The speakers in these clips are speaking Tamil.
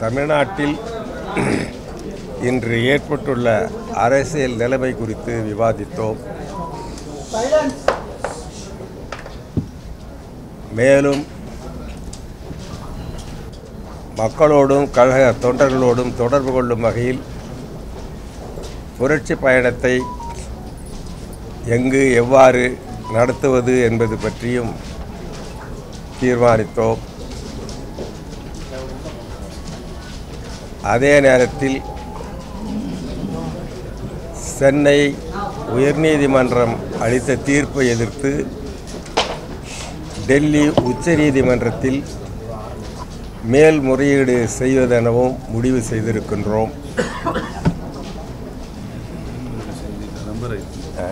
தமிழ்நாட்டில் இன்று ஏற்பட்டுள்ள அரசியல் நிலைமை குறித்து விவாதித்தோம் மேலும் மக்களோடும் கழக தொண்டர்களோடும் தொடர்பு கொள்ளும் வகையில் புரட்சி பயணத்தை எங்கு எவ்வாறு நடத்துவது என்பது பற்றியும் தீர்மானித்தோம் அதே நேரத்தில் சென்னை உயர்நீதிமன்றம் அளித்த தீர்ப்பை எதிர்த்து டெல்லி உச்சநீதிமன்றத்தில் மேல்முறையீடு செய்வதெனவும் முடிவு செய்திருக்கின்றோம் ஆ?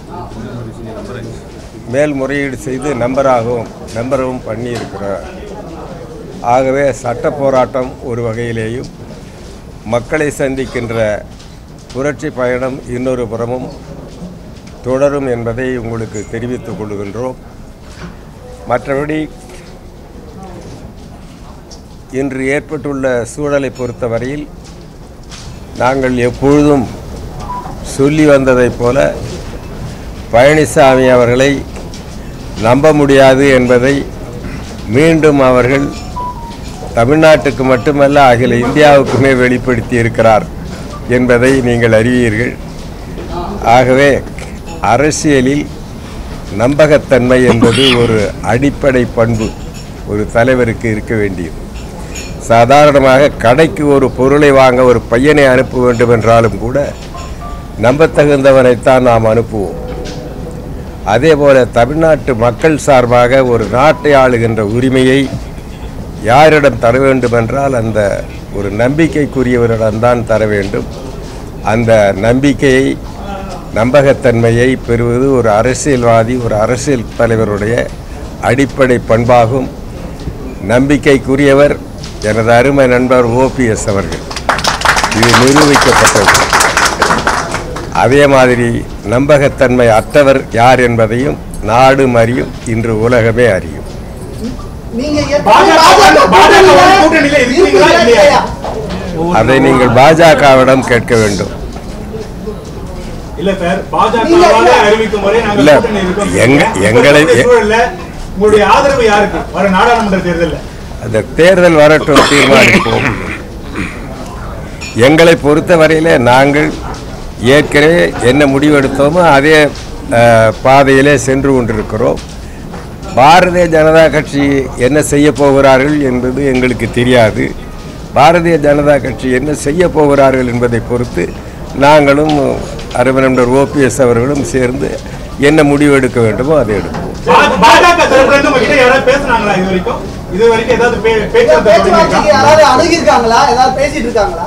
மேல்முறையீடு செய்து நம்பராகவும் நம்பரவும் பண்ணியிருக்கிறோம் ஆகவே சட்ட போராட்டம் ஒரு வகையிலேயும் மக்களை சந்திக்கின்ற புரட்சி பயணம் இன்னொரு புறமும் தொடரும் என்பதை உங்களுக்கு தெரிவித்துக் கொள்கின்றோம் மற்றபடி இன்று ஏற்பட்டுள்ள சூழலை பொறுத்தவரையில் நாங்கள் எப்பொழுதும் சொல்லி வந்ததைப் போல பழனிசாமி அவர்களை நம்ப முடியாது என்பதை மீண்டும் அவர்கள் தமிழ்நாட்டுக்கு மட்டுமல்ல அகில இந்தியாவுக்குமே வெளிப்படுத்தி இருக்கிறார் என்பதை நீங்கள் அறிவீர்கள் ஆகவே அரசியலில் நம்பகத்தன்மை என்பது ஒரு அடிப்படை பண்பு ஒரு தலைவருக்கு இருக்க வேண்டியது சாதாரணமாக கடைக்கு ஒரு பொருளை வாங்க ஒரு பையனை அனுப்ப வேண்டும் என்றாலும் கூட நம்பத்தகுந்தவனைத்தான் நாம் அனுப்புவோம் அதே போல தமிழ்நாட்டு மக்கள் சார்பாக ஒரு நாட்டை ஆளுகின்ற உரிமையை யாரிடம் தர வேண்டுமென்றால் அந்த ஒரு நம்பிக்கைக்குரியவரிடம்தான் தர வேண்டும் அந்த நம்பிக்கையை நம்பகத்தன்மையை பெறுவது ஒரு அரசியல்வாதி ஒரு அரசியல் தலைவருடைய அடிப்படை பண்பாகும் நம்பிக்கைக்குரியவர் எனது அருமை நண்பர் ஓபிஎஸ் அவர்கள் இது நிரூபிக்கப்பட்டது அதே மாதிரி நம்பகத்தன்மை அற்றவர் யார் என்பதையும் நாடும் அறியும் இன்று உலகமே அறியும் நீங்க பாஜக ஏற்கனவே பாஜக கூட்டணியில கூட்டணியில இருக்கீங்களா இருக்கீங்களா இல்லையா? அதை நீங்கள் பாஜகவிடம் கேட்க வேண்டும் இல்ல சார் பாஜக இல்ல, இல்ல. அறிவிக்கும் வரை நாங்கள் இல்ல, கூட்டணி இருக்கோம் எங்க- இப்ப எங்களை- இருக்கக்கூடிய சூழல்ல உங்களுடைய ஆதரவு யாருக்கு வர நாடாளுமன்ற தேர்தல்ல அந்த தேர்தல் வரட்டும் தீர்மானிப்போம் எங்களை பொறுத்தவரையிலே நாங்கள் ஏற்கனவே என்ன முடிவெடுத்தோமோ அதே அஹ், பாதையிலே சென்று கொண்டிருக்கிறோம் பாரதிய ஜனதா கட்சி என்ன செய்ய போகிறார்கள் என்பது எங்களுக்கு தெரியாது பாரதிய ஜனதா கட்சி என்ன செய்ய போகிறார்கள் என்பதை பொறுத்து நாங்களும் அருமநம்பர் ஓபிஎஸ் அவர்களும் சேர்ந்து என்ன முடிவு எடுக்க வேண்டுமோ அதை எடுப்போம் பா- பாஜக தரப்புல இருந்து உங்ககிட்ட யாராவது பேசுனாங்களா இது வரைக்கும் இது வரைக்கும் ஏதாவது பே- ஏதாவது பேச்சுவார்த்தை பேச்சுவார்த்தைக்கு தொடங்கியிருக்கா? யாராவது அணுகிருக்காங்களா ஏதாவது பேசிட்டு இருக்காங்களா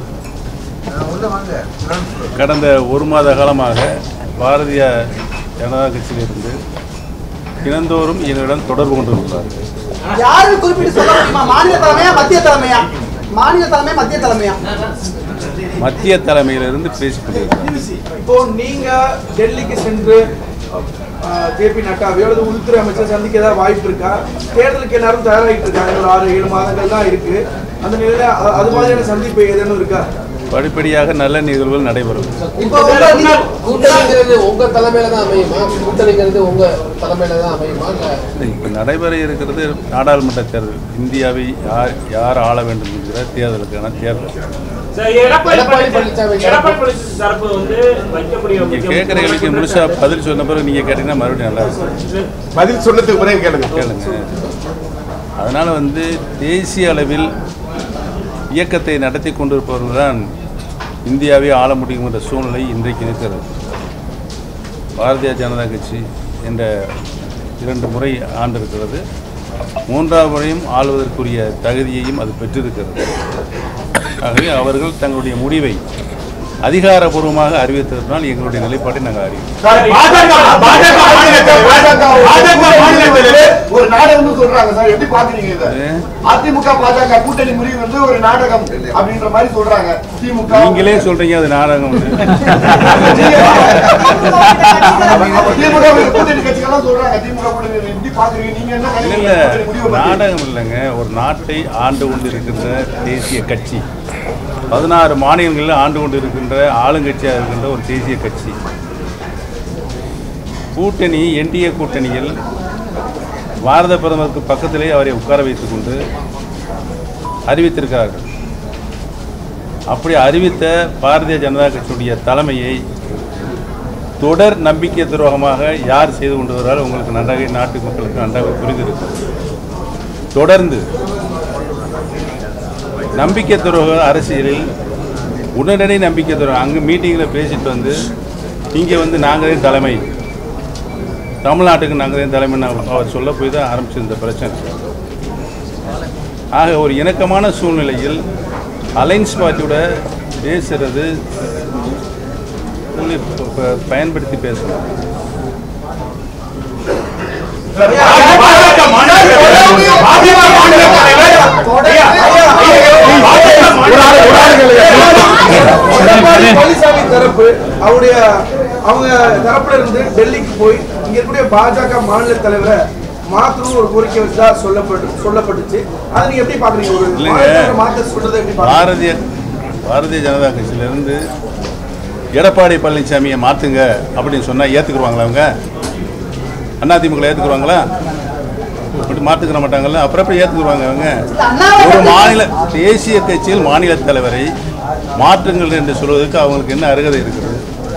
கடந்த ஒரு மாத காலமாக பாரதிய ஜனதா கட்சியிலிருந்து தினந்தோறும் என்னிடம் தொடர்பு கொண்டிருக்கிறார்கள் யாருன்னு குறிப்பிட்டு சொல்ல முடியுமா மாநில தலைமையா மத்திய தலைமையா மாநில தலைமை மத்திய தலைமையா மத்திய தலைமையிலிருந்து பேசிக் கொண்டிருக்கிறார்கள் இப்போ நீங்க டெல்லிக்கு சென்று ஜே பி நட்டாவையோ அல்லது உள்துறை அமைச்சர் சந்திக்க ஏதாவது வாய்ப்பு இருக்கா தேர்தலுக்கு எல்லாரும் தயாராகிட்டு இருக்காங்க ஒரு ஆறு ஏழு மாதங்கள் தான் இருக்கு அந்த நிலையில அ- அது மாதிரியான சந்திப்பு ஏதேனும் இருக்கா படிப்படியாக நல்ல நிகழ்வுகள் நடைபெறும் இப்போ உங்க நீங்க- கூட்டணிங்கிறது உங்க தலைமையில தான் அமையுமா கூட்டணிங்கிறது உங்க தலைமையில தான் அமையுமா இல்ல இப்ப நடைபெற இருக்கிறது நாடாளுமன்ற தேர்தல் இந்தியாவை யார் யார் ஆள வேண்டும் என்கிற தேர்தலுக்கான தேர்தல் சார், எடப்பாடி எடப்பாடி பழனிசாமி பழனிசாமி எடப்பாடி பழனிசாமி தரப்பு வந்து வைக்கக்கூடிய நீங்க முக்கிய- கேட்குற கேள்விக்கு முழுசா பதில் சொன்ன பிறகு நீங்க கேட்டீங்கன்னா மறுபடியும் நல்லா இருக்கும் பதில் சொன்னதுக்கு பிறகு கேளுங்க கேளுங்க அதனால் வந்து தேசிய அளவில் இயக்கத்தை நடத்தி கொண்டிருப்பவர்கள் தான் இந்தியாவை ஆள முடியும் என்ற சூழ்நிலை இன்றைக்கு இருக்கிறது பாரதிய ஜனதா கட்சி என்ற இரண்டு முறை ஆண்டிருக்கிறது மூன்றாவது முறையும் ஆளுவதற்குரிய தகுதியையும் அது பெற்றிருக்கிறது ஆகவே அவர்கள் தங்களுடைய முடிவை அதிகாரபூர்வமாக அறிவித்ததனால் எங்களுடைய நிலைப்பாட்டை நாங்கள் அறிவிக்கிறோம் பாஜக பாஜக மாநில தலைவர் பாஜக மாநில தலைவர் ஒரு நாடகம்னு சொல்றாங்க சார் எப்படி பாக்குறீங்க இத இது அதிமுக பாஜக கூட்டணி முறிவு வந்து ஒரு நாடகம் அப்படின்ற மாதிரி சொல்றாங்க திமுக நீங்களே சொல்றீங்க அது நாடகம் திமுக கூட்டணி கட்சிகள்லாம் சொல்றாங்க திமுக கூட்டணி எப்படி பாக்குறீங்க நீங்க என்ன இல்ல நினைக்கிறீங்க இல்ல கூட்டணி முடிவு பத்தி? நாடகம் இல்லைங்க ஒரு நாட்டை ஆண்டு கொண்டு இருக்கின்ற தேசிய கட்சி பதினாறு மாநிலங்களில் ஆண்டு கொண்டு இருக்கின்ற ஆளுங்கட்சியாக இருக்கின்ற ஒரு தேசிய கட்சி கூட்டணி என்டிஏ கூட்டணியில் பாரத பிரதமருக்கு பக்கத்திலே அவரை உட்கார வைத்துக் கொண்டு அறிவித்திருக்கிறார்கள் அப்படி அறிவித்த பாரதிய ஜனதா கட்சியுடைய தலைமையை தொடர் நம்பிக்கை துரோகமாக யார் செய்து கொண்டு வருவாரோ உங்களுக்கு நன்றாக நாட்டு மக்களுக்கு நன்றாக புரிந்திருக்கும் தொடர்ந்து நம்பிக்கை துரோக அரசியலில் உடனடி நம்பிக்கை துரோகம் அங்கே மீட்டிங்கில் பேசிட்டு வந்து இங்கே வந்து நாங்களே தலைமை தமிழ்நாட்டுக்கு நாங்களே தலைமை அவர் சொல்ல போய் தான் ஆரம்பிச்சு இந்த பிரச்சனை ஆக ஒரு இணக்கமான சூழ்நிலையில் அலைன்ஸ் பார்ட்டியோட பேசுறது சொல்லி ப- ப- பயன்படுத்தி பேசணும் பாஜக மாநில தலைவர் பாஜக மாநில தலைவர் ஐயா, பாஜக மாநில எடப்பாடி பழனிசாமி தரப்பு அவருடைய அவங்க தரப்புல இருந்து டெல்லிக்கு போய் இங்க இருக்கக்கூடிய பாஜக மாநில தலைவரை மாத்தணும் ஒரு கோரிக்கை வச்சதா சொல்லப்பட்டு சொல்லப்பட்டுச்சு அதை நீங்க எப்படி பாக்குறீங்க ஒரு இல்லைங்க. மாநில தலைவரை மாத்த சொல்றதை எப்படி பாக்குறீங்க பாரதிய பாரதிய ஜனதா கட்சியிலேருந்து எடப்பாடி பழனிசாமியை மாற்றுங்க அப்படின்னு சொன்னால் ஏற்றுக்குருவாங்களா அவங்க அதிமுக ஏற்றுக்குருவாங்களா அப்படி மாற்றுக்கிற மாட்டாங்கல்ல அப்புறம் எப்படி ஏற்றுக்குருவாங்க அவங்க ஒரு மாநில தேசிய கட்சியில் மாநில தலைவரை மாற்றுங்கள் என்று சொல்வதற்கு அவங்களுக்கு என்ன அருகதை இருக்கிறது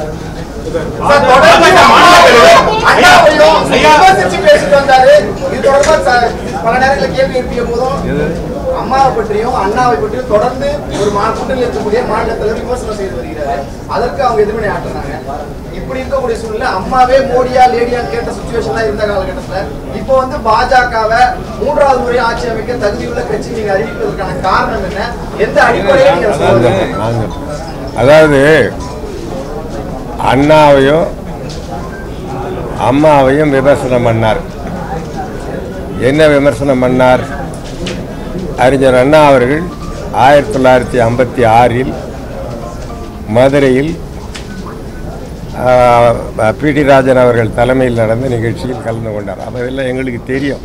பாஜக மாநில தலைவர் அண்ணாவையும் ஐயா. விமர்சிச்சு பேசிட்டு வந்தாரு இது தொடர்பா ச- பல நேரங்களில் கேள்வி எழுப்பிய போதும் எது அம்மாவை பற்றியும் அண்ணாவை பற்றியும் தொடர்ந்து ஒரு மா- கூட்டணியில் இருக்கக்கூடிய மாநில தலைவர் விமர்சனம் செய்து வருகிறாரு அதற்கு அவங்க எதிர்வினை ஆற்றுறாங்க இப்படி இருக்கக்கூடிய சூழ்நிலை அம்மாவே மோடியா லேடியான்னு கேட்ட சுச்சுவேஷன்லாம் இருந்த காலகட்டத்துல இப்போ வந்து பாஜகவை மூன்றாவது முறை ஆட்சி அமைக்க தகுதியுள்ள கட்சி நீங்க அறிவிப்பதற்கான காரணம் என்ன எந்த அடிப்படையில் நீங்க அதாவது சொல்லுங்க அதாவது அண்ணாவையும் அம்மாவையும் விமர்சனம் பண்ணார் என்ன விமர்சனம் பண்ணார் அறிஞர் அண்ணா அவர்கள் ஆயிரத்தி தொள்ளாயிரத்தி ஐம்பத்தி ஆறில் மதுரையில் பிடி ராஜன் அவர்கள் தலைமையில் நடந்த நிகழ்ச்சியில் கலந்து கொண்டார் அதெல்லாம் எங்களுக்கு தெரியும்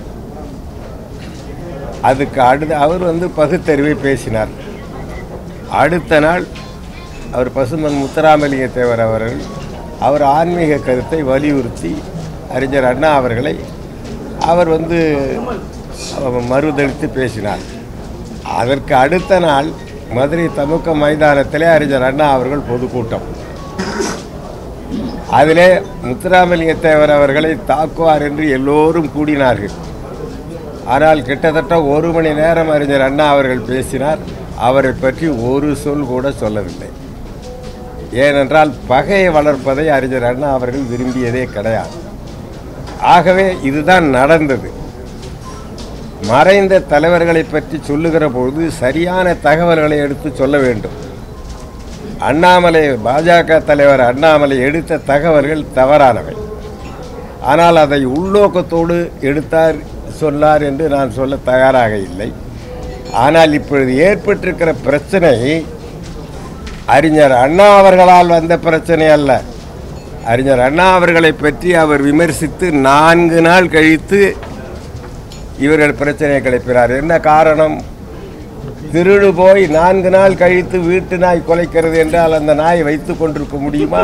அதுக்கு அடுத்து அவர் வந்து பகுத்தறிவை பேசினார் அடுத்த நாள் அவர் பசுமன் முத்துராமலிங்க தேவர் அவர்கள் அவர் ஆன்மீக கருத்தை வலியுறுத்தி அறிஞர் அண்ணா அவர்களை அவர் வந்து அவர் மறுதளித்து பேசினார் அதற்கு அடுத்த நாள் மதுரை தமுக்க மைதானத்திலே அறிஞர் அண்ணா அவர்கள் பொதுக்கூட்டம் அதிலே முத்துராமலிங்க தேவர் அவர்களை தாக்குவார் என்று எல்லோரும் கூடினார்கள் ஆனால் கிட்டத்தட்ட ஒரு மணி நேரம் அறிஞர் அண்ணா அவர்கள் பேசினார் அவரை பற்றி ஒரு சொல் கூட சொல்லவில்லை ஏனென்றால் பகையை வளர்ப்பதை அறிஞர் அண்ணா அவர்கள் விரும்பியதே கிடையாது ஆகவே இதுதான் நடந்தது மறைந்த தலைவர்களை பற்றி சொல்லுகிற பொழுது சரியான தகவல்களை எடுத்து சொல்ல வேண்டும் அண்ணாமலை பாஜக தலைவர் அண்ணாமலை எடுத்த தகவல்கள் தவறானவை ஆனால் அதை உள்நோக்கத்தோடு எடுத்தார் சொன்னார் என்று நான் சொல்ல தயாராக இல்லை ஆனால் இப்பொழுது ஏற்பட்டிருக்கிற பிரச்சனை அறிஞர் அண்ணா அவர்களால் வந்த பிரச்சனை அல்ல அறிஞர் அண்ணா அவர்களை பற்றி அவர் விமர்சித்து நான்கு நாள் கழித்து இவர்கள் பிரச்சனையை கிளப்பினார் என்ன காரணம் திருடு போய் நான்கு நாள் கழித்து வீட்டு நாய் குலைக்கிறது என்றால் அந்த நாய் வைத்துக் கொண்டிருக்க முடியுமா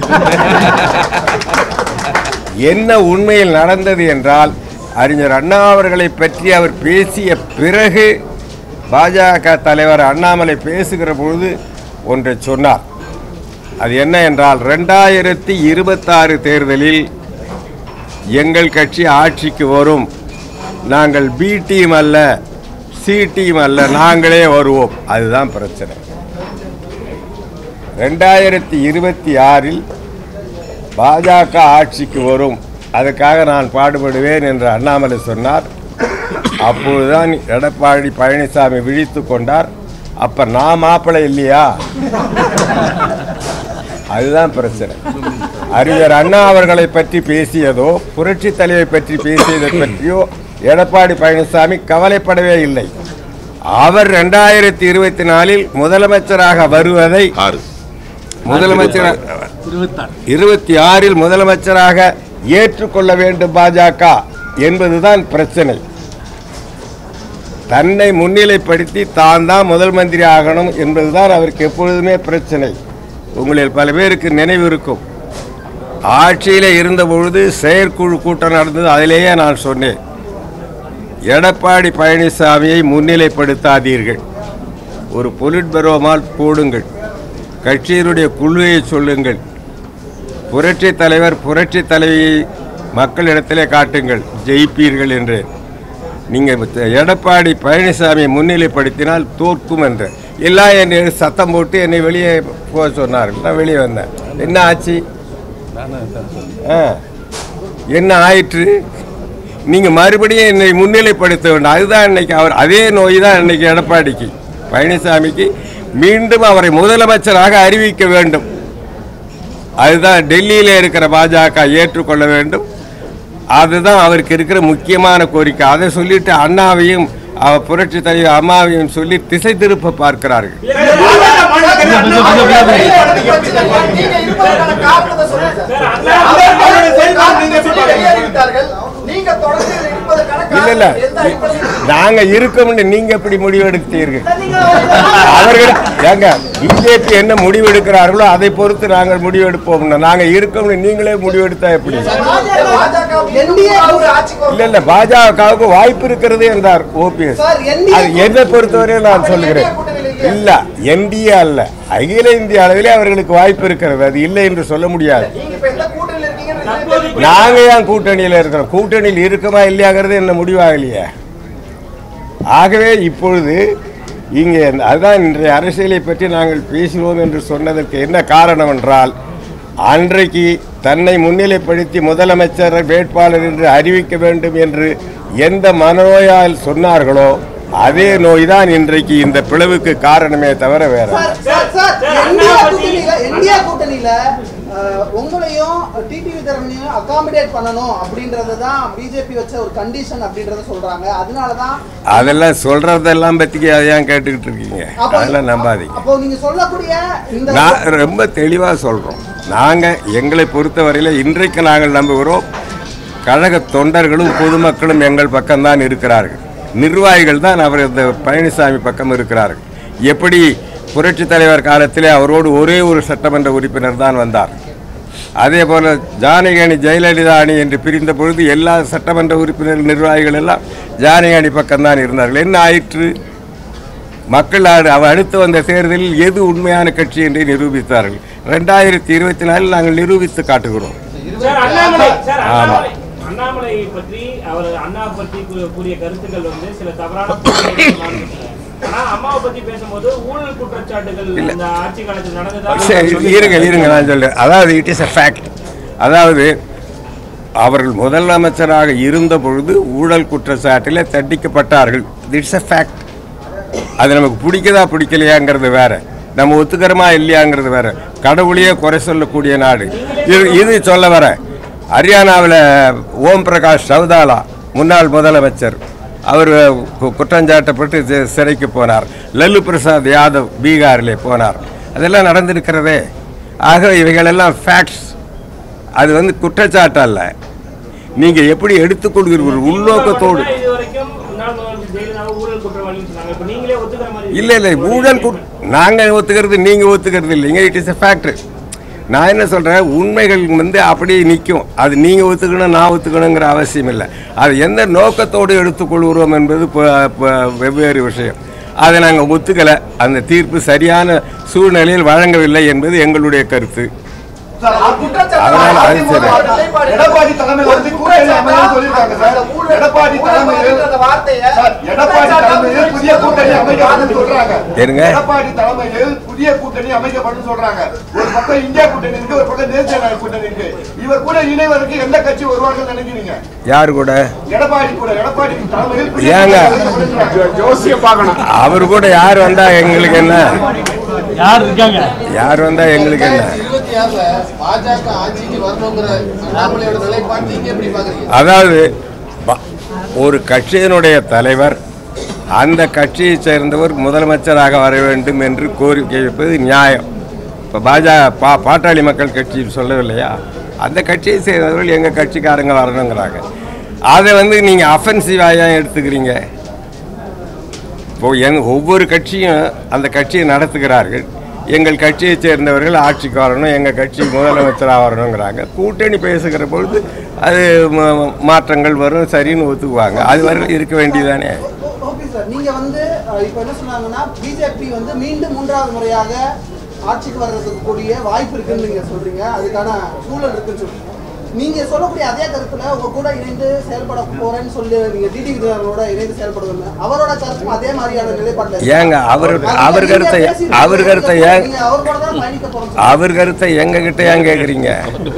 என்ன உண்மையில் நடந்தது என்றால் அறிஞர் அண்ணா அவர்களை பற்றி அவர் பேசிய பிறகு பாஜக தலைவர் அண்ணாமலை பேசுகிற பொழுது ஒன்றை சொன்னார் அது என்ன என்றால் ரெண்டாயிரத்தி இருபத்தாறு தேர்தலில் எங்கள் கட்சி ஆட்சிக்கு வரும் நாங்கள் பி டீம் அல்ல சி டீம் அல்ல நாங்களே வருவோம் அதுதான் பிரச்சனை ரெண்டாயிரத்தி இருபத்தி ஆறில் பாஜக ஆட்சிக்கு வரும் அதுக்காக நான் பாடுபடுவேன் என்று அண்ணாமலை சொன்னார் அப்பொழுதுதான் எடப்பாடி பழனிசாமி விழித்து கொண்டார் அப்ப நான் மாப்பிள்ளை இல்லையா அதுதான் பிரச்சனை அறிஞர் அண்ணா அவர்களை பற்றி பேசியதோ புரட்சி தலைவை பற்றி பேசியதை பற்றியோ எடப்பாடி பழனிசாமி கவலைப்படவே இல்லை அவர் ரெண்டாயிரத்தி இருபத்தி நாலில் முதலமைச்சராக வருவதை ஆறு முதலமைச்சர் இருபத்தி ஆறில் முதலமைச்சராக ஏற்றுக்கொள்ள வேண்டும் பாஜக என்பதுதான் பிரச்சனை தன்னை முன்னிலைப்படுத்தி தான் தான் முதல் மந்திரி ஆகணும் என்பதுதான் அவருக்கு எப்பொழுதுமே பிரச்சனை உங்களில் பல பேருக்கு நினைவு இருக்கும் ஆட்சியில் இருந்த பொழுது செயற்குழு கூட்டம் நடந்தது அதிலேயே நான் சொன்னேன் எடப்பாடி பழனிசாமியை முன்னிலைப்படுத்தாதீர்கள் ஒரு பொலிட் பரோமால் போடுங்கள் கட்சியினுடைய குழுவை சொல்லுங்கள் புரட்சி தலைவர் புரட்சி தலைவியை மக்களிடத்திலே காட்டுங்கள் ஜெயிப்பீர்கள் என்று நீங்கள் எடப்பாடி பழனிசாமியை முன்னிலைப்படுத்தினால் தோற்கும் என்ற எல்லாம் என்னை சத்தம் போட்டு என்னை வெளியே போக சொன்னார்கள் நான் வெளியே வந்தேன் என்ன ஆச்சு ஆ என்ன ஆயிற்று நீங்கள் மறுபடியும் என்னை முன்னிலைப்படுத்த வேண்டும் அதுதான் இன்னைக்கு அவர் அதே நோய் தான் இன்னைக்கு எடப்பாடிக்கு பழனிசாமிக்கு மீண்டும் அவரை முதலமைச்சராக அறிவிக்க வேண்டும் அதுதான் டெல்லியில் இருக்கிற பாஜக ஏற்றுக்கொள்ள வேண்டும் அதுதான் அவருக்கு இருக்கிற முக்கியமான கோரிக்கை அதை சொல்லிட்டு அண்ணாவையும் அவர் புரட்சி தலைவர் அம்மாவையும் சொல்லி திசை திருப்ப பார்க்கிறார்கள் நீங்க இருப்பதற்கான காரணத்தை சொல்லுங்க சார், சார். அண்ணா- அவர்கள் அவர்களுடைய செயல்பாடு காரணத்தை நீங்க எப்படி சொல்லி பார்க்கறீங்க? வெளியேறிவிட்டார்கள். நீங்க தொடர்ந்து இருப்பதற்கான இல்ல இல்ல காரணம் எந்த அடிப்படையில் நாங்க இருக்கோம்னு நீங்க எப்படி முடிவெடுத்தீர்கள் அவர்கள் ஏங்க பிஜேபி என்ன முடிவெடுக்கிறார்களோ அதை பொறுத்து நாங்கள் முடிவெடுப்போம் நாங்க இருக்கோம்னு நீங்களே முடிவெடுத்தா எப்படி பாஜக NDA ஒரு ஆட்சிக்கு இல்ல இல்ல பாஜகவுக்கு வாய்ப்பு இருக்கிறது என்றார் ஓபிஎஸ் சார், NDA அது என்னை பொறுத்தவரை நான் சொல்கிறேன் இல்ல என்டிஏ அல்ல அகில இந்திய அளவிலே அவர்களுக்கு வாய்ப்பு இருக்கிறது அது இல்லை என்று சொல்ல முடியாது நீங்க இப்ப எந்த கூட்டணியில் இருக்கீங்கன்னு தற்போதைக்கு நாங்க ஏன் கூட்டணியில் இருக்கிறோம் கூட்டணியில் இருக்குமா இல்லையாங்கிறது என்ன முடிவாகலையே ஆகவே இப்பொழுது இங்கே அதுதான் இன்றைய அரசியலை பற்றி நாங்கள் பேசினோம் என்று சொன்னதற்கு என்ன காரணம் என்றால் அன்றைக்கு தன்னை முன்னிலைப்படுத்தி முதலமைச்சர் வேட்பாளர் என்று அறிவிக்க வேண்டும் என்று எந்த மனநோயால் சொன்னார்களோ அதே நோய்தான் இன்றைக்கு இந்த பிளவுக்கு காரணமே தவிர வேற sir sir sir sir, India அண்ணா பத்தி- கூட்டணியில இந்தியா கூட்டணியில அஹ், உங்களையும் டிடிவி தரனையும் அகாமடேட் பண்ணணும் அப்படின்றது தான் பிஜேபி வச்ச ஒரு கண்டிஷன் அப்படின்றத சொல்றாங்க அதனால தான் அதெல்லாம் சொல்றதெல்லாம் பற்றி அதை ஏன் கேட்டுக்கிட்டு இருக்கீங்க அப்போ- அதெல்லாம் நம்பாதீங்க அப்போ நீங்க சொல்லக்கூடிய இந்த நான் ரொம்ப தெளிவாக சொல்கிறோம் நாங்கள் எங்களை பொறுத்தவரையில் இன்றைக்கு நாங்கள் நம்புகிறோம் கழக தொண்டர்களும் பொதுமக்களும் எங்கள் பக்கம்தான் இருக்கிறார்கள் நிர்வாகிகள் தான் அவர் இந்த பழனிசாமி பக்கம் இருக்கிறார்கள் எப்படி புரட்சித் தலைவர் காலத்திலே அவரோடு ஒரே ஒரு சட்டமன்ற உறுப்பினர் தான் வந்தார் அதே போல் ஜானகி அணி ஜெயலலிதா அணி என்று பிரிந்த பொழுது எல்லா சட்டமன்ற உறுப்பினர் நிர்வாகிகள் எல்லாம் ஜானகி அணி பக்கம்தான் இருந்தார்கள் என்ன ஆயிற்று மக்கள் ஆடு- அவ அடுத்து வந்த தேர்தலில் எது உண்மையான கட்சி என்று நிரூபித்தார்கள் ரெண்டாயிரத்தி இருபத்தி நாலில் நாங்கள் நிரூபித்து காட்டுகிறோம் சார் அண்ணாமலை சார் ஆமா. அண்ணாமலை அண்ணாமலை பற்றி அவர் அண்ணா பற்றி கூ- கூறிய கருத்துக்கள் வந்து சில தவறான கருத்துக்கள் நான் சொன்னேன். ஆனா அம்மாவை பத்தி பேசும்போது ஊழல் குற்றச்சாட்டுகள் இந்த ஆட்சி காலத்தில் நடந்ததா சரி இருங்க இருங்க நான் சொல்றேன் அதாவது இட் இஸ் a ஃபேக்ட் அதாவது அவர்கள் முதலமைச்சராக இருந்த பொழுது ஊழல் குற்றச்சாட்டில் தண்டிக்கப்பட்டார்கள் இட்ஸ் a ஃபேக்ட் அது நமக்கு பிடிக்குதா பிடிக்கலையாங்கிறது வேற நம்ம ஒத்துக்கிறோமா இல்லையாங்கிறது வேற கடவுளையே குறை சொல்லக்கூடிய நாடு இது இது சொல்ல வர ஹரியானாவில் ஓம் பிரகாஷ் சௌதாலா முன்னாள் முதலமைச்சர் அவர் கு- குற்றஞ்சாட்டப்பட்டு சி- சிறைக்கு போனார் லல்லு பிரசாத் யாதவ் பீகாரிலே போனார் அதெல்லாம் நடந்திருக்கிறதே ஆக இவைகளெல்லாம் ஃபேக்ட்ஸ் அது வந்து குற்றச்சாட்டு அல்ல நீங்கள் எப்படி எடுத்துக்கொள்கிறீர்கள் உள்நோக்கத்தோடு இது வரைக்கும் முன்னாள் முதலமைச்சர் ஜெயலலிதாவை ஊழல் குற்றவாளின்னு சொன்னாங்க இப்ப நீங்களே ஒத்துக்கிற மாதிரி இல்லை இல்லை ஊழல் குட் நாங்கள் ஒத்துக்கிறது நீங்கள் ஒத்துக்கிறது இல்லைங்க இட் இஸ் எ ஃபேக்ட்ரி நான் என்ன சொல்கிறேன் உண்மைகள் வந்து அப்படியே நிற்கும் அது நீங்கள் ஒத்துக்கணும் நான் ஒத்துக்கணுங்கிற அவசியம் இல்லை அது எந்த நோக்கத்தோடு எடுத்துக்கொள்கிறோம் என்பது ப- ப- வெவ்வேறு விஷயம் அதை நாங்கள் ஒத்துக்கலை அந்த தீர்ப்பு சரியான சூழ்நிலையில் வழங்கவில்லை என்பது எங்களுடைய கருத்து அதனால அது சரி. எடப்பாடி தலைமையில் வந்து கூட்டணி அமையும் சொல்லியிருக்காங்க சார் எடப்பாடி தலைமையில் சார், எடப்பாடி தலைமையில் புதிய கூட்டணி அமைக்கப்படும் சொல்றாங்க ஏனுங்க? எடப்பாடி தலைமையில் புதிய கூட்டணி அமைக்கப்படும் சொல்றாங்க ஒரு பக்கம் இந்தியா கூட்டணி இருக்கு ஒரு பக்கம் தேசிய நாயக கூட்டணி இருக்கு இவர் கூட இணைவதற்கு எந்த கட்சி வருவார்கள் நினைக்கிறீங்க யார் கூட எடப்பாடி கூட எடப்பாடி தலைமையில் புதிய ஏங்க? கூட்டணி அமைக்கப்படும் சொல்றாங்க. அவர் கூட யார் வந்தா எங்களுக்கு என்ன யார் இருக்காங்க யார் வந்தா எங்களுக்கு என்ன இருபத்தி முடியாம பாஜக ஆட்சிக்கு வரணுங்கிற அண்ணாமலையோட நிலைப்பாடு நீங்க எப்படி பாக்குறீங்க அதாவது ப- ஒரு கட்சியினுடைய தலைவர் அந்த கட்சியைச் சேர்ந்தவர் முதலமைச்சராக வர வேண்டும் என்று கோரிக்கை வைப்பது நியாயம் இப்போ பாஜக பா பாட்டாளி மக்கள் கட்சி சொல்லவில்லையா அந்த கட்சியை சேர்ந்தவர்கள் எங்கள் கட்சிக்காரங்க வரணுங்கிறாங்க அதை வந்து நீங்கள் அஃபென்சிவாக ஏன் எடுத்துக்கிறீங்க இப்போ எங் ஒவ்வொரு கட்சியும் அந்த கட்சியை நடத்துகிறார்கள் எங்கள் கட்சியைச் சேர்ந்தவர்கள் ஆட்சிக்கு வரணும் எங்கள் கட்சி முதலமைச்சராக வரணுங்கிறாங்க கூட்டணி பேசுகிற பொழுது அது ம- மாற்றங்கள் வரும் சரின்னு ஒத்துக்குவாங்க அது வரை இருக்க வேண்டியதானே ஓகே சார் நீங்க வந்து அஹ், இப்போ என்ன சொன்னாங்கன்னா பிஜேபி வந்து மீண்டும் மூன்றாவது முறையாக ஆட்சிக்கு வர்றதுக்கு கூடிய வாய்ப்பு இருக்குன்னு நீங்க சொல்றீங்க அதுக்கான சூழல் இருக்குன்னு சொல்றீங்க நீங்க சொல்லக்கூடிய அதே கருத்துல உங்க கூட இணைந்து செயல்பட போறேன்னு சொல்லி நீங்க டிடி விஜயனோட இணைந்து செயல்படுவீங்க அவரோட கருத்தும் அதே மாதிரியான நிலைப்பாடு ஏங்க அவர் அவர் கருத்தை அவர் கருத்தை ஏன் நீங்க அவர் கூட தான் பயணிக்க போறோம் அவர் கருத்தை எங்க கிட்ட ஏன் கேட்குறீங்க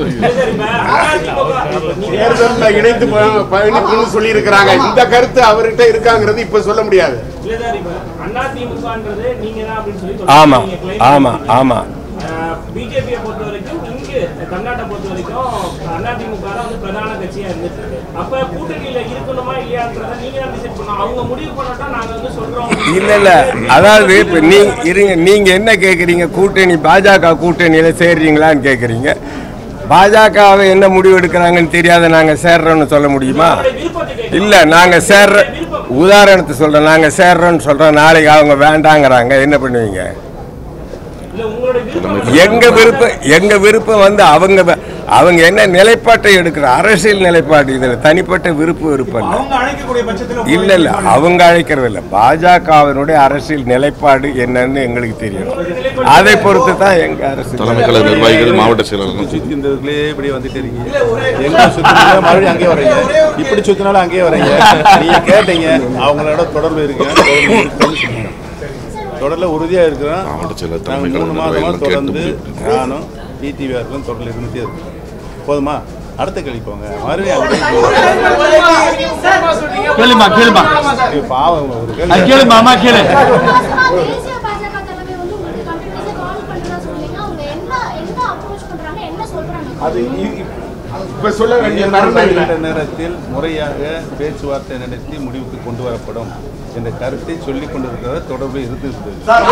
தேர்தலில் இணைந்து ப- பயணிக்கணும்னு சொல்லி இருக்கிறாங்க இந்த கருத்து அவர்கிட்ட இருக்காங்கிறது இப்ப சொல்ல முடியாது இல்ல சார் இப்ப அதிமுகன்றது நீங்க தான் அப்படின்னு சொல்லி ஆமா ஆமா ஆமா பிஜேபியை பொறுத்த வரைக்கும் இங்கு தமிழ்நாட்டை பொறுத்த வரைக்கும் அதிமுக தான் வந்து பிரதான கட்சியா இருந்துட்டு இருக்கு அப்ப கூட்டணியில இருக்கணுமா இல்லையான்றத நீங்க தான் டிசைட் பண்ணணும் அவங்க முடிவு பண்ணாட்டா நாங்க வந்து சொல்றோம் இல்ல இல்ல அதாவது இப்ப நீ இருங்க நீங்க என்ன கேக்குறீங்க கூட்டணி பாஜக கூட்டணியில சேர்றீங்களான்னு கேக்குறீங்க பாஜகவை என்ன முடிவு எடுக்கிறாங்கன்னு தெரியாத நாங்க சேர்றோம்னு சொல்ல முடியுமா இல்ல நாங்க சேர்ற உதாரணத்தை சொல்றேன் நாங்க சேர்றோம்னு சொல்றோம் நாளைக்கு அவங்க வேண்டாங்கிறாங்க என்ன பண்ணுவீங்க இல்ல உங்களோட விருப்பம் எங்க விருப்பம் எங்க விருப்பம் வந்து அவங்க வ- அவங்க என்ன நிலைப்பாட்டை எடுக்கிற அரசியல் நிலைப்பாடு இதுல தனிப்பட்ட விருப்பு விருப்பம் இல்லை அவங்க அழைக்கக்கூடிய பட்சத்துல இல்ல இல்ல அவங்க அழைக்கிறது இல்ல பாஜகவினுடைய அரசியல் நிலைப்பாடு என்னன்னு எங்களுக்கு தெரியும் அதை பொறுத்து தான் எங்க அரசு தலைமை கழக நிர்வாகிகள் மாவட்ட செயலாளர்கள் சுற்றி இந்த இதுக்குள்ளேயே இப்படி வந்துட்டே இருக்கீங்க எங்க சுத்தினாலும் மறுபடியும் அங்கேயே வரீங்க இப்படி சுத்தினாலும் அங்கேயே வரீங்க நீங்க கேட்டீங்க அவங்களோட தொடர்பு இருக்கேன் தொடர்பு இருக்குன்னு சொன்னீங்க. தொடர்ல உறுதியா இருக்கிறேன் மாவட்ட செயலர் நாங்க தலைமை மூணு கழக மாதமா நிர்வாகிகள் தொடர்ந்து கேட்டு நானும் டிடிவிஆருக்கும் தொடர்ல இருந்துட்டே இருக்கேன் போதுமா அடுத்த கேள்வி போங்க மறுபடியும் அங்கேயே கேளுமா கேளுமா இது பாவம் ஒரு அது கேள்வி கேளுமா அம்மா கேளு தேசிய பாஜக தலைமை வந்து உங்களுக்கு கண்டினியூஸா கால் பண்றதா சொன்னீங்க அவங்க என்ன என்ன அப்ரோச் பண்றாங்க என்ன சொல்றாங்க அது இ- இ- இப்ப சொல்ல வேண்டிய தருணம் இல்லை வருகின்ற நேரத்தில் முறையாக பேச்சுவார்த்தை நடத்தி முடிவுக்கு கொண்டு வரப்படும் என்ற கருத்தை சொல்லிக் கொண்டிருக்கிறத தொடர்பு இருந்திருந்தது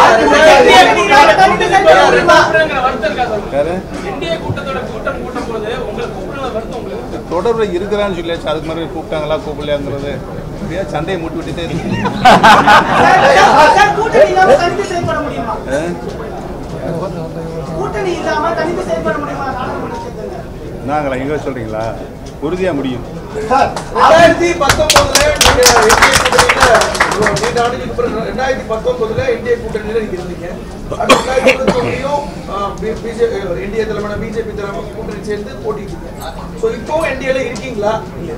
யாரு? தொடர்புல இருக்கிறான்னு சொல்லியாச்சு அதுக்கு மாதிரி கூப்பிட்டாங்களா கூப்பிடலையாங்கிறது அப்படியே சண்டையை மூட்டி விட்டுட்டே இருக்கு கூட்டணி இல்லாம தனித்து செயல்பட முடியுமா ஆ? கூட்டணி இல்லாம தனித்து செயல்பட முடியுமா நாடாளுமன்ற தேர்தல்ல? நாங்களா எங்க சொல்றீங்களா உறுதியா முடியும் ரெண்டாயிரத்தி பத்தொன்பதுல நீங்க என்டிஏ கூட்டணியில நீண்ட ஆண்டுகளுக்கு பிறகு ரெண்டாயிரத்தி பத்தொன்பதுல என்டிஏ கூட்டணியில நீங்க இருந்தீங்க அது ரெண்டாயிரத்தி இருபத்தொன்னுலயும் பிஜேபி என்டிஏ தலைமையான பிஜேபி தலைமை கூட்டணி சேர்ந்து போட்டிட்டு சோ இப்போ என்டிஏல இருக்கீங்களா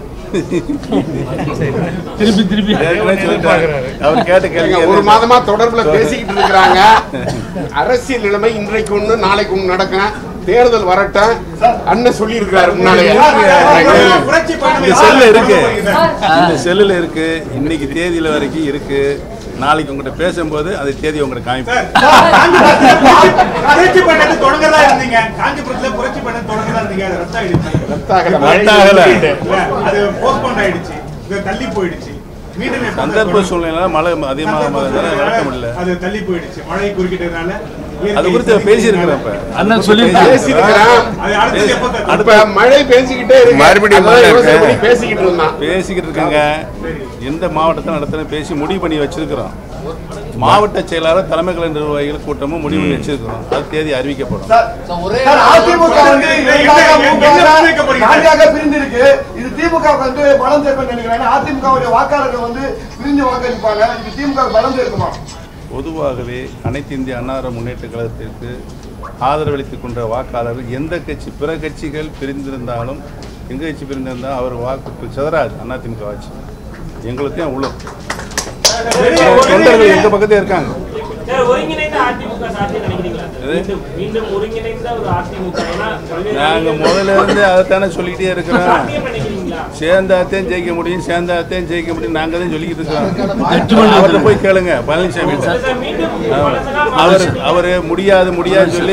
திருப்பி திருப்பி ஏற்கனவே சொல்லிட்டாங்க. அவர் கேட்ட கேள்வி ஏங்க, ஒரு மாதமா தொடர்புல பேசிக்கிட்டு இருக்கிறாங்க அரசியல் நிலைமை இன்றைக்கு ஒண்ணு நாளைக்கு ஒண்ணு நடக்கும் தேர்தல் வரட்டும் அண்ணன் சொல்லி இருக்கிறாரு முன்னாலேயே புரட்சி இந்த செல்ல இருக்கு இந்த செல்லுல இருக்கு இன்னைக்கு தேதியில வரைக்கும் இருக்கு நாளைக்கு உங்ககிட்ட பேசும்போது அந்த தேதி உங்களுக்கு காமிப்பேன் புரட்சி பண்ணது தொடங்கதா இருந்தீங்க காஞ்சிபுரத்துல புரட்சி பண்ணது தொடங்கதா இருந்தீங்க அது ரத்து ஆயிடுச்சு ரத்தாகல, ரத்தாகல. இல்ல, அது போஸ்ட்போன் ஆயிடுச்சு இது தள்ளி போயிடுச்சு மீண்டும் எப்ப சந்தர்ப்ப சூழ்நிலை மழை அதிகமாக நடக்க முடியல அது தள்ளி போயிடுச்சு மழை குறுக்கிட்டதுனால இயற்கை அது குறித்து சரி- பேசியிருக்கிறேன் இப்ப அண்ணன் சொல்லி பேசியிருக்கிறான் அது அடுத்தது எப்ப தரும்? அப்ப மழை பேசிக்கிட்டே இருக்கு மறுபடியும் அதான் மழை யோசனை இருக்கு. பண்ணி பேசிக்கிட்டு இருந்தான் பேசிக்கிட்டு இருக்காங்க எந்த மாவட்டத்தை நடத்துறேன் பேசி முடிவு பண்ணி வச்சிருக்கிறோம் மாவட்ட செயலாளர் தலைமை கழக நிர்வாகிகள் கூட்டமும் முடிவு பண்ணி வச்சிருக்கிறோம் அது தேதி அறிவிக்கப்படும் ஒரே சார், அதிமுக வந்து இரண்டாக, என்ன- என்ன மூன்றாக, முன்வைக்க போறீங்க? நான்காக பிரிந்து இருக்கு இது திமுக வந்து பலம் சேர்க்கும் நினைக்கிறேன் அதிமுக வாக்காளர்கள் வந்து பிரிஞ்சு வாக்களிப்பாங்க இது திமுக பலம் சேர்க்குமா பொதுவாகவே அனைத்து இந்திய அன்னார முன்னேற்ற கழகத்திற்கு ஆதரவளித்துக் கொண்ட வாக்காளர்கள் எந்த கட்சி பிற கட்சிகள் பிரிந்திருந்தாலும் எங்க கட்சி பிரிந்திருந்தாலும் அவர் வாக்கு சிதறாது அதிமுக ஆட்சி எங்களுக்கு தான் உள்ள தொண்டர்கள் எங்க பக்கத்தே இருக்காங்க சார், ஒருங்கிணைந்த அதிமுக சாத்தியம் நினைக்கிறீங்களா சார்? மீண்டும் மீண்டும் ஒருங்கிணைந்த ஒரு அதிமுக ஏன்னா பல்வேறு நாங்க முதல்ல இருந்து அதைத்தானே சொல்லிக்கிட்டே இருக்கிறோம் சாத்தியம் நினைக்கிறீங்களா சேர்ந்தாத்தையும் ஜெயிக்க முடியும் சேர்ந்தாத்தையும் ஜெயிக்க முடியும் நாங்க தான் சொல்லிக்கிட்டு இருக்கோம் அவர்கிட்ட போய் கேளுங்க பழனிசாமி சார், மீண்டும் அவர் பழசெல்லாம் அவர் அவரு முடியாது முடியாது சொல்லி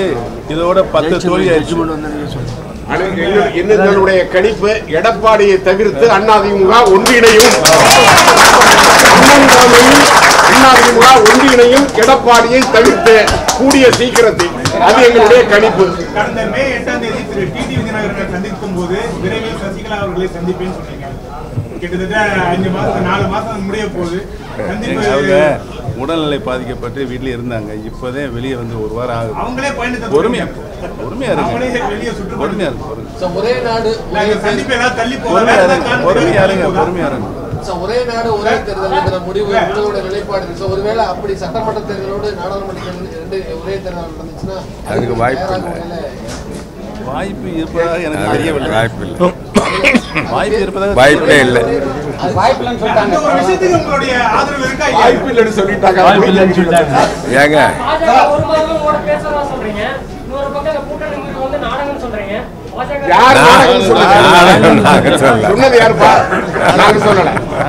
இதோட பத்து தோல்வி ஆயிடுச்சு அனு- என்ன- என்னுடைய கணிப்பு எடப்பாடியை தவிர்த்து அதிமுக ஒன்றிணையும் அண்ணாமலையும் அதிமுக ஒன்றிணையும் எடப்பாடியை தவிர்த்து கூடிய சீக்கிரத்தில் அது எங்களுடைய கணிப்பு கடந்த மே எட்டாம் தேதி திரு டிடி விஜயநகரனை சந்திக்கும் போது விரைவில் சசிகலா அவர்களை சந்திப்பேன்னு சொன்னீங்க கிட்டத்தட்ட அஞ்சு மாசம் நாலு மாசம் முடிய போகுது அவங்க சந்திப்பு உடல்நிலை பாதிக்கப்பட்டு வீட்டில் இருந்தாங்க இப்போதான் வெளியே வந்து ஒரு வாரம் ஆகுது அவங்களே பயணத்தை பொறுமையா பொறுமையா அவங்களே இருக்கு வெளியே சுற்றுப்பயணம் பொறுமையா இருக்கு பொறுமையா. So, ஒரே நாடு ஒரே நாங்க சந்திப்பு ஏதாவது தள்ளி போகுதா? பொறுமையா வேற இருங்க ஏதாவது பொறுமையா காரணம் இருங்க தள்ளி பொறுமையா இருங்க So, ஒரே நாடு ஒரே தேர்தலுங்கிற முடிவு உங்களோட நிலைப்பாடு இருக்கு. So, ஒருவேளை அப்படி சட்டமன்ற தேர்தலோடு நாடாளுமன்ற தேர்தல் ரெண்டு ஒரே தேர்தல் நடந்துச்சுன்னா அதுக்கு வாய்ப்பு தயாராக இல்லை. உள்ள வாய்ப்பு இருப்பதாக எனக்கு அது தெரியவில்லை வாய்ப்பு இல்லை வாய்ப்பு இருப்பதாக வாய்ப்பே இல்லை அந்த ஒரு விஷயத்துக்கு உங்களுடைய ஆதரவு இருக்கா இல்லையா? வாய்ப்பு இல்லைன்னு சொல்லிட்டாங்க வாய்ப்பு இல்லைன்னு சொல்லிட்டாங்க ஏங்க பாஜக ஒரு மாதம் கூட பேசுறதா சொல்றீங்க இன்னொரு பக்கம் இந்த கூட்டணி மீது வந்து நாடகம் சொல்றீங்க பாஜக யார் நாடகம் சொன்னது? நாடகம் நாங்க சொல்லல. சொன்னது யாருப்பா நாங்க சொல்லல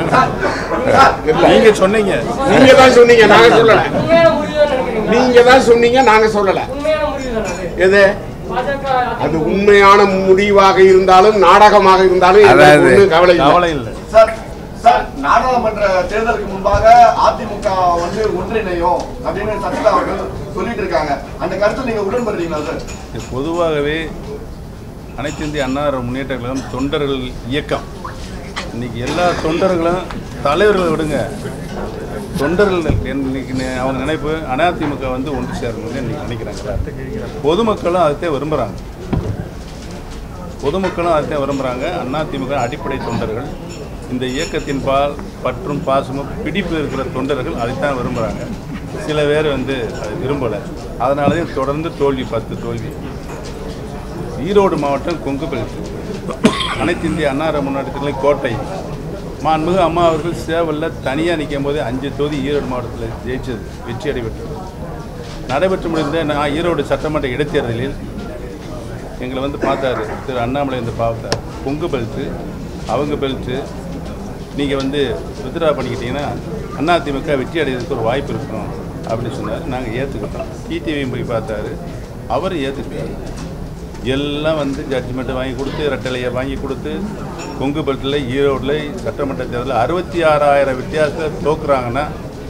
நீங்க சொன்னீங்க நீங்க தான் சொன்னீங்க நாங்க சொல்லல உண்மையான முடிவு தான் நினைக்கிறீங்களா நீங்க தான் சொன்னீங்க நாங்க சொல்லல உண்மையான முடிவு தானே அது எது பாஜக அது உண்மையான முடிவாக இருந்தாலும் நாடகமாக இருந்தாலும் எங்களுக்கு அதாவது ஒண்ணும் கவலை இல்லை கவலை இல்லை சார் சார் நாடாளுமன்ற தேர்தலுக்கு முன்பாக அதிமுக வந்து ஒன்றிணையும் அப்படின்னு சசிகலா அவர்கள் சொல்லிட்டு இருக்காங்க அந்த கருத்து நீங்க உடன்படுறீங்களா சார் இது பொதுவாகவே அனைத்து இந்திய அண்ணா முன்னேற்ற கழகம் தொண்டர்கள் இயக்கம் இன்னைக்கு எல்லா தொண்டர்களும் தலைவர்களை விடுங்க தொண்டர்கள் இன்னைக்கு நி- அவங்க நினைப்பு அதிமுக வந்து ஒன்று சேரணும்னு இன்னைக்கு நினைக்கிறாங்க பொதுமக்களும் அதைத்தான் விரும்புகிறாங்க பொதுமக்களும் அதைத்தான் விரும்புகிறாங்க அதிமுக அடிப்படை தொண்டர்கள் இந்த இயக்கத்தின் பால் பற்றும் பாசமும் பிடிப்பு இருக்கிற தொண்டர்கள் அதைத்தான் விரும்புகிறாங்க சில பேர் வந்து அதை விரும்பலை அதனால தான் தொடர்ந்து தோல்வி பத்து தோல்வி ஈரோடு மாவட்டம் கொங்கு பெல்ட் அனைத்து இந்திய அன்னார முன்னேற்றத்திலே கோட்டை மாண்புமிகு அம்மா அவர்கள் சேவலில் தனியாக நிற்கும் போது அஞ்சு தொகுதி ஈரோடு மாவட்டத்தில் ஜெயிச்சது வெற்றி அடைபெற்றது நடைபெற்று முடிந்த நான் ஈரோடு சட்டமன்ற இடைத்தேர்தலில் எங்களை வந்து பார்த்தாரு திரு அண்ணாமலை வந்து பார்த்தார் கொங்கு பெல்ட்டு அவங்க பெல்ட்டு நீங்கள் வந்து வித்ரா பண்ணிக்கிட்டீங்கன்னா அதிமுக வெற்றி அடைகிறதுக்கு ஒரு வாய்ப்பு இருக்கும் அப்படின்னு சொன்னார் நாங்கள் ஏற்றுக்கிட்டோம் டிடிவியும் போய் பார்த்தாரு அவர் ஏற்றுக்கிட்டார் எல்லாம் வந்து ஜட்ஜ்மெண்ட்டை வாங்கி கொடுத்து ரெட்டலையை வாங்கி கொடுத்து கொங்கு பெல்ட்டில் ஈரோடில் சட்டமன்ற தேர்தலில் அறுபத்தி ஆறாயிரம் வித்தியாசத்தை தோக்குறாங்கன்னா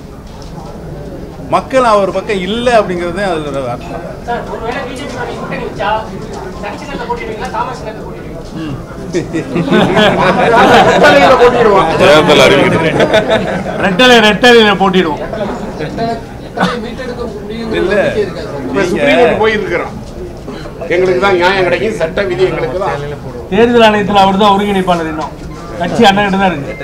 மக்கள் அவர் பக்கம் இல்லை அப்படிங்கிறது தான் அதில் அர்த்தம் சார் ஒருவேளை பிஜேபி கூட்டணி வச்சா சனி சின்னத்தை போட்டிடுவீங்களா தாமஸ் சின்னத்தை போட்டிடுவீங்களா தலையில போட்டிடுவோம் தேர்தல் அறிவிக்கிறேன் ரெட்டலை ரெட்டலையில போட்டிடுவோம் எத்தனை எத்தனை மீட்டெடுக்க முடியுங்கிற இல்ல. நம்பிக்கை இருக்கா சார் இப்ப சுப்ரீம் கோர்ட் போயிருக்கிறோம் எங்களுக்கு தான் நியாயம் கிடைக்கும் சட்ட விதி எங்களுக்கு தான் தேர்தல் ஆணையத்தில் அவர் தான் ஒருங்கிணைப்பாளர் இன்னும் கட்சி அண்ணன் தான் இருக்கு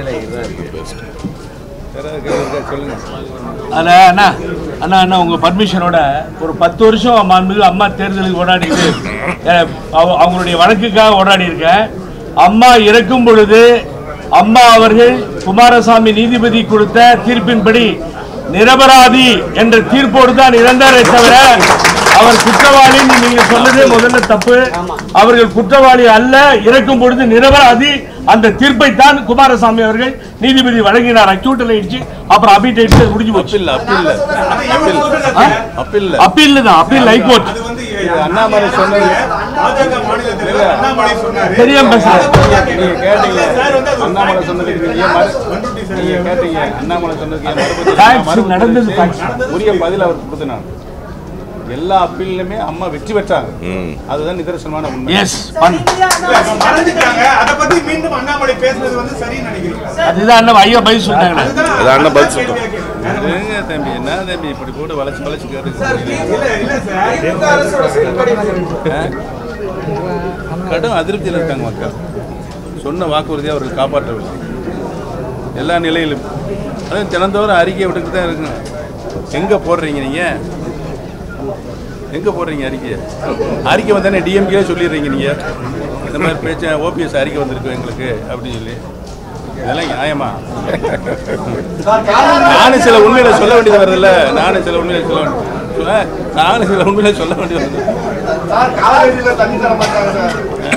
வேற ஏதாவது கேள்வி இருக்கா? சொல்லுங்க அதில் அண்ணா அண்ணா அண்ணா உங்கள் பர்மிஷனோட ஒரு பத்து வருஷம் மாண்புமிகு அம்மா தேர்தலுக்கு ஓடாடிட்டு அஹ், அவ- அவங்களுடைய வழக்குக்காக ஓடாடி இருக்கேன் அம்மா இறக்கும் பொழுது அம்மா அவர்கள் குமாரசாமி நீதிபதி கொடுத்த தீர்ப்பின்படி நிரபராதி என்ற தீர்ப்போடு தான் இறந்தாரே தவிர அவர் குற்றவாளின்னு நீங்க சொன்னதே முதல்ல தப்பு அவர்கள் குற்றவாளி அல்ல இறக்கும் பொழுது நிரபராதி அந்த தீர்ப்பை தான் குமாரசாமி அவர்கள் நீதிபதி வழங்கினார் அக்யூட்டில் ஆயிடுச்சு அப்புறம் அபீட் ஆயிடுச்சு அது முடிஞ்சு போச்சு அப்பீல் அப்பீல் இல்லை அதை இவர் சொல்றது சார். அப்பீல் இல்லை அப்பீல் தான் அப்பீல் ஹைகோர்ட் அது வந்து அண்ணாமலை சொன்னது பாஜக மாநில தலைவர் அண்ணாமலை சொன்னாரு தெரியாம பேசுறேன். நீங்க கேட்டீங்க சார் வந்து அது ஒரு அண்ணாமலை fact சொன்னதுக்கு சொல்றாரு. ஏன் மறு- வன்ருட்டி சார் நீங்க வந்து கேட்டீங்க அண்ணாமலை சொன்னதுக்கு ஏன் மறுபடியும் Facts, மறுபடியும் நடந்தது facts. உரிய பதில் அவர் கொடுத்தனாங்க எல்லா அப்பீல்லுமே அம்மா வெற்றி பெற்றாங்க ம். அதுதான் நிதர்சனமான உண்மை எஸ் இல்ல, இப்ப மறைஞ்சிட்டாங்க அதை பத்தி மீண்டும் அண்ணாமலை பேசுனது வந்து சரின்னு நினைக்கிறீங்களா அதுதான் அண்ணன் ஐயா பதில் சொல்லிட்டாங்களே அதுதான் அது அண்ணன் பதில் அதுதான் சொல்லிட்டோம். கேள்வியா கேக்குறேன். ஏங்க தம்பி என்ன தம்பி இப்படி போட்டு வளைச்சு வளைச்சு கேட்டு இல்ல இல்ல சார் திமுக அரசோட செயல்பாடு என்ன இருக்கு? கடும் அதிருப்தியில் இருக்காங்க மக்கள் சொன்ன வாக்குறுதியை அவர்கள் காப்பாற்றவில்லை எல்லா நிலையிலும் அதுவும் தினந்தோறும் அறிக்கை விட்டுக்கிட்டு தான் இருக்குங்க எங்கே போடுறீங்க நீங்கள் எங்கே போடுறீங்க அறிக்கை அறிக்கை வந்தானே டிஎம்கே சொல்லிடுறீங்க நீங்கள் இந்த மாதிரி பேச்ச ஓபிஎஸ் அறிக்கை வந்திருக்கு எங்களுக்கு அப்படின்னு சொல்லி இதெல்லாம் நியாயமா நானும் சில உண்மையில சொல்ல வேண்டியது வருதுல்ல நானும் சில உண்மையில சொல்ல வேண்டியது சொல்ல- நானும் சில உண்மையில சொல்ல வேண்டியது வருது சார் காவேரியில தண்ணி தர மாட்டாங்க சார்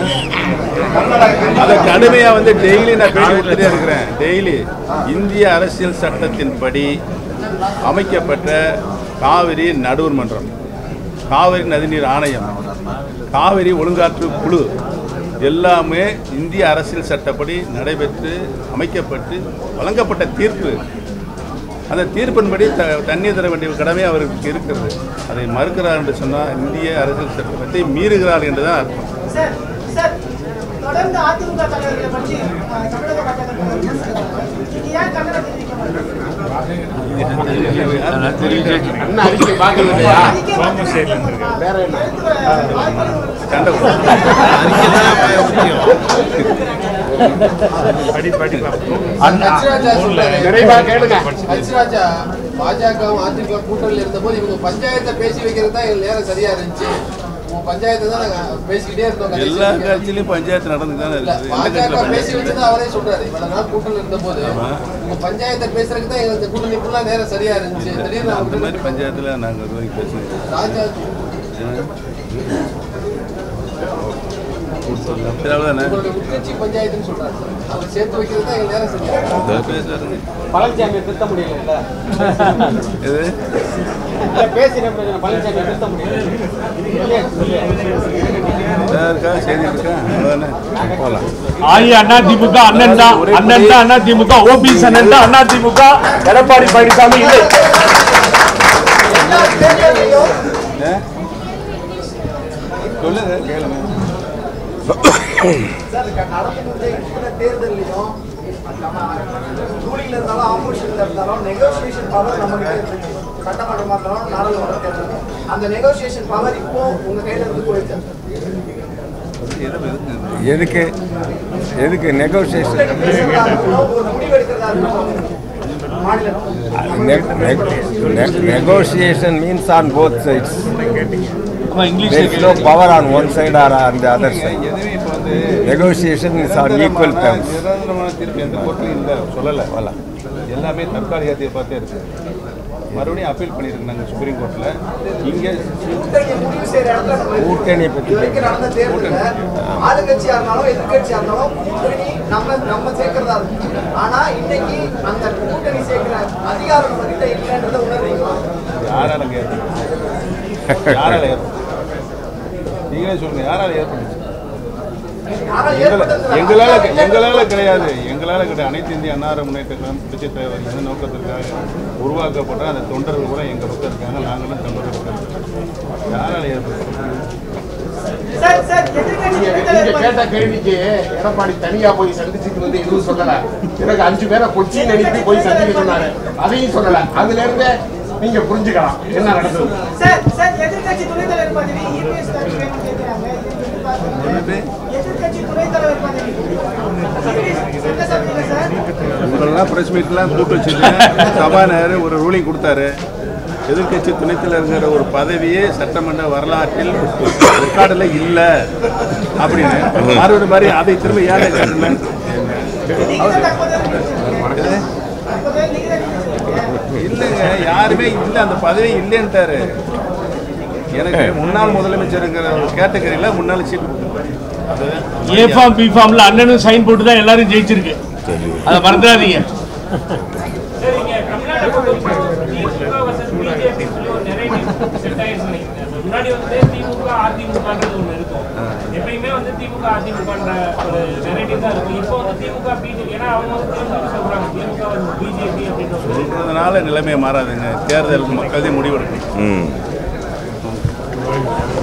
அதை கடுமையா வந்து டெய்லி நான் பேட்டி கொடுத்துட்டே இருக்கிறேன் டெய்லி இந்திய அரசியல் சட்டத்தின்படி அமைக்கப்பட்ட காவிரி நடுவர் மன்றம் காவிரி நதிநீர் ஆணையம் காவிரி ஒழுங்காற்று குழு எல்லாமே இந்திய அரசியல் சட்டப்படி நடைபெற்று அமைக்கப்பட்டு வழங்கப்பட்ட தீர்ப்பு அந்த தீர்ப்பின்படி த தண்ணீர் தர வேண்டிய கடமை அவருக்கு இருக்கிறது அதை மறுக்கிறார் என்று சொன்னால் இந்திய அரசியல் சட்டத்தை மீறுகிறார் என்று தான் அர்த்தம் சார் சார் தொடர்ந்து அதிமுக தலைவர்களை பற்றி அஹ், தமிழக பாஜக தலைவர் பேசுகிறாங்க. நீங்க ஏன் கண்டனம் தெரிவிக்க மாட்டேங்கிறீங்க? அண்ணா அறிக்கை பார்க்கல இல்லையா வேற என்ன சண்டை ஹச்ராஜா சொல்றாரு. நிறைவா கேளுங்க ஹச்ராஜா பாஜகவும் அதிமுக கூட்டணியில் இருந்தபோது இவங்க பஞ்சாயத்தை பேசி வைக்கிறது தான் எங்களுக்கு நேரம் சரியா இருந்துச்சு உங்க பஞ்சாயத்தை தான் நாங்க பேசிக்கிட்டே இருந்தோம் கடைசி எல்லா வரைக்கும். கட்சியிலையும் பஞ்சாயத்து நடந்து தானே இல்ல, இருக்குது எந்த பாஜக கட்சியில் பேசி பஞ்சாயத்து வச்சது அவரே சொல்றாரு இவ்வளவு நாள் கூட்டணியில் இருந்தபோது உங்க பஞ்சாயத்தை பேசுறதுக்கு தான் எங்களுக்கு கூட்டணி ஃபுல்லா நேரம் சரியா இருந்துச்சு திடீர்னு அந்த அவங்க மாதிரி பஞ்சாயத்தில் நாங்கள் இது வரைக்கும் பேசுனது ராஜா அவ்வளோதானே உங்களுடைய உட்கட்சி பஞ்சாயத்துன்னு சொல்றாரு அவர் சேர்த்து வைக்கிறது தான் எங்களுக்கு நேரம் சரியா இருக்கு. பேசுறாருங்க பழனிசாமி திருத்த முடியல இது பேசின பழனிசாமி திருத்த முடியல இருக்கா செய்தி இருக்கா அவ்வளோதானே போகலாம் ஆயி அண்ணா திமுக அண்ணன் தான் அண்ணன் தான் அண்ணா திமுக ஓபிஎஸ் அண்ணன் தான் அண்ணா திமுக எடப்பாடி பழனிசாமி இல்லை சொல்லுங்க கேளுங்க சார் க- நடந்துகிட்டு இருக்கிற தேர்தல்லையும் நம்ம ரூலிங்ல இருந்தாலும் ஆப்போசிஷன்ல இருந்தாலும் நெகோசியேஷன் பவர் நம்ம கிட்ட இருக்கு சட்டமன்றமா இருந்தாலும் நாடாளுமன்ற தேர்தல் அந்த நெகோசியேஷன் பவர் இப்போ உங்க கையில இருந்து போயிடுச்சு எதுக்கு எதுக்கு நெகோசியேஷன் ஒரு முடிவு எடுக்கிறதா இருக்கட்டும் மாநிலத்தில் negotiation means on both sides ஆமா இங்கிலீஷ்ல There is no power on one side or on the other side. எதுவுமே இப்போ வந்து Negotiation is on equal terms. நிரந்தரமான தீர்ப்பு எந்த கோர்ட்லையும் இல்லை சொல்லலை வரல எல்லாமே தற்காலிக தீர்ப்பாக இருக்கு மறுபடியும் அப்பீல் பண்ணியிருக்கு நாங்கள் சுப்ரீம் கோர்ட்டில் இங்கே கூட்டணி முடிவு செய்யற இடத்துல நம்ம இருக்கோம். கூட்டணியை பத்தி இது வரைக்கும் நடந்த தேர்தல்ல ஆளுங்கட்சியா இருந்தாலும் எதிர்க்கட்சியா இருந்தாலும் கூட்டணி நம்ம நம்ம சேர்க்கிறதா இருக்கும் ஆனா இன்னைக்கு அந்த கூட்டணி சேர்க்கிற அதிகாரம் நம்ம கிட்ட இல்லைன்றத உணர்றீங்களா யாரால ஏற்படும் யாரால ஏற்படும் நீங்களே சொல்லுங்க யாரால ஏற்பட்டுச்சு யாரால எங்கள- ஏற்பட்டது எங்களால அதிகாரம் எங்களால கிடையாது எங்களால கிடையாது அனைத்து இந்திய அன்னார முன்னேற்ற கழகம் புரட்சி தலைவர் எந்த நோக்கத்திற்காக உருவாக்கப்பட்ட அந்த தொண்டர்கள் கூட எங்க பக்கம் இருக்காங்க நாங்களும் தொண்டர்கள் இருக்கோம் யாரால ஏற்படும் சார் சார் எதிர்க்கட்சி நீங்க துணைத் நீங்க தலைவர் கேட்ட கேள்விக்கு எடப்பாடி தனியா போய் சந்திச்சுட்டு வந்து எதுவும் சொல்லல பிறகு அஞ்சு பேரை கொச்சின் அனுப்பி போய் சந்திக்க சொன்னாரு அதையும் சொல்லல அதுல இருந்து நீங்க புரிஞ்சுக்கலாம் என்ன நடந்தது சார் சார் எதிர்க்கட்சி துணைத் தலைவர் பதவி இபிஎஸ் தரப்பு வேணும்னு கேட்கிறாங்க இது எப்படி பார்க்கறீங்க? எதிர்க்கட்சி துணைத் தலைவர் பதவி EPS சட்டசபையில சார் உங்களெல்லாம் ப்ரெஸ் மீட்லாம் கூட்டு வச்சுட்டு சபாநாயகர் ஒரு ரூலிங் கொடுத்தாரு எதிர்க்கட்சி துணைத் தலைவர்ங்கிற ஒரு பதவியே சட்டமன்ற வரலாற்றில் ரெக்கார்டில் இல்லை அப்படின்னு மறுபடியும் மாதிரி அதை திரும்ப ஏழை காட்டணும் இல்லைங்க யாருமே இல்லை அந்த பதவி இல்லைன்ட்டாரு எனக்கு முன்னாள் முதலமைச்சருங்கிற ஒரு கேட்டகரியில் முன்னாள் சீட்டு கொடுத்துருப்பாரு அது ஏ ஃபார்ம் பி ஃபார்ம்ல அண்ணனும் சைன் போட்டு தான் எல்லாரும் ஜெயிச்சிருக்கு அதை மறந்துடாதீங்க சரி, இங்க தமிழ்நாட்டை பொறுத்தவரைக்கும் திமுக versus BJP சொல்லி ஒரு narrative set ஆயிடுச்சு நினைக்கிறேன். முன்னாடி வந்து திமுக அதிமுகன்றது ஒண்ணு இருக்கும் எப்பயுமே வந்து திமுக அதிமுகன்ற ஒரு நெரேட்டிவ் தான் இருக்கும் இப்போ வந்து திமுக பிஜேபி ஏன்னா அவங்க வந்து தேர்தல் சொல்றாங்க திமுக வந்து பிஜேபி அப்படின்ற ஒரு சொல்றதுனால நிலைமை மாறாதுங்க தேர்தல் மக்களே முடிவெடுக்கணும் ம்